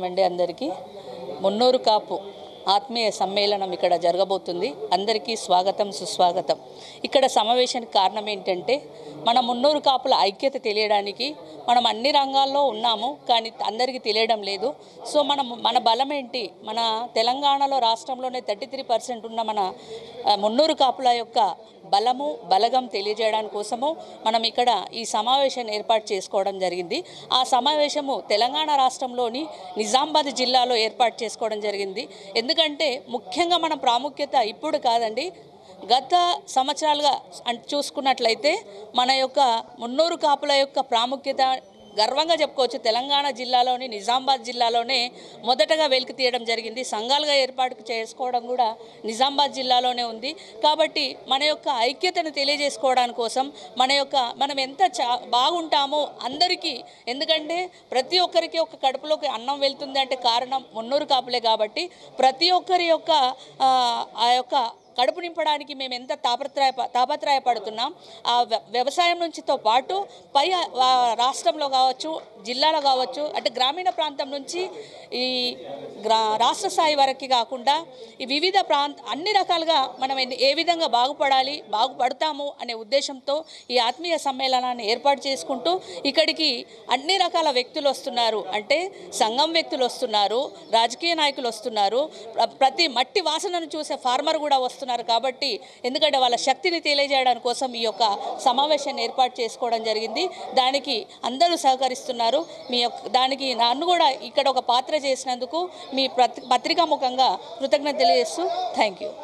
నమస్కారం అండి అందరికీ మున్నూరు కాపు ఆత్మీయ సమ్మేళనం ఇక్కడ జరగబోతుంది అందరికీ స్వాగతం సుస్వాగతం ఇక్కడ సమావేశానికి కారణం ఏంటంటే మన మున్నూరు కాపుల ఐక్యత తెలియడానికి మనం అన్ని రంగాల్లో ఉన్నాము కానీ అందరికీ తెలియడం లేదు సో మనం మన బలం ఏంటి మన తెలంగాణలో రాష్ట్రంలోనే థర్టీ త్రీ పర్సెంట్ ఉన్న మన ఆ, మున్నూరు కాపుల యొక్క బలము బలగం తెలియజేయడానికి కోసము మనం ఇక్కడ ఈ సమావేశాన్ని ఏర్పాటు చేసుకోవడం జరిగింది ఆ సమావేశము తెలంగాణ రాష్ట్రంలోని నిజామాబాద్ జిల్లాలో ఏర్పాటు చేసుకోవడం జరిగింది ఎందుకంటే ముఖ్యంగా మన ప్రాముఖ్యత ఇప్పుడు కాదండి గత సంవత్సరాలుగా అన్- చూసుకున్నట్లయితే మన యొక్క మున్నూరు కాపుల యొక్క ప్రాముఖ్యత గర్వంగా చెప్పుకోవచ్చు తెలంగాణ జిల్లాలోని నిజామాబాద్ జిల్లాలోనే మొదటగా వెలికి తీయడం జరిగింది సంఘాలుగా ఏర్పాటు చేసుకోవడం కూడా నిజామాబాద్ జిల్లాలోనే ఉంది కాబట్టి మన యొక్క ఐక్యతను తెలియజేసుకోవడానికి కోసం మన యొక్క మనం ఎంత చా బాగుంటామో అందరికీ ఎందుకంటే ప్రతి ఒక్కరికి ఒక కడుపులోకి అన్నం వెళ్తుంది అంటే కారణం మున్నూరు కాపులే కాబట్టి ప్రతి ఒక్కరి యొక్క ఆ, ఆ యొక్క కడుపు నింపడానికి మేము ఎంత తాపత్రయ తాపత్రయపడుతున్నాం ఆ వ్య- వ్యవసాయం నుంచితో పాటు పై ఆ, రాష్ట్రంలో కావచ్చు జిల్లాలో కావచ్చు అంటే గ్రామీణ ప్రాంతం నుంచి ఈ గ్రా రాష్ట్ర స్థాయి వరకు కాకుండా ఈ వివిధ ప్రాంత అన్ని రకాలుగా మనం ఎన్ని- ఏ విధంగా బాగుపడాలి బాగుపడతాము అనే ఉద్దేశంతో ఈ ఆత్మీయ సమ్మేళనాన్ని ఏర్పాటు చేసుకుంటూ ఇక్కడికి అన్ని రకాల వ్యక్తులు వస్తున్నారు అంటే సంఘం వ్యక్తులు వస్తున్నారు రాజకీయ నాయకులు వస్తున్నారు ప్ర- ప్రతి మట్టి వాసనను చూసే ఫార్మర్ కూడా వస్తున్నారు కాబట్టి ఎందుకంటే వాళ్ళ శక్తిని తెలియజేయడానికి కోసం ఈ యొక్క సమావేశాన్ని ఏర్పాటు చేసుకోవడం జరిగింది దానికి అందరూ సహకరిస్తున్నారు మీ యొక్క దానికి నన్ను కూడా ఇక్కడ ఒక పాత్ర చేసినందుకు మీ ప్రతి పత్రికా ముఖంగా కృతజ్ఞత తెలియజేస్తూ థ్యాంక్ యూ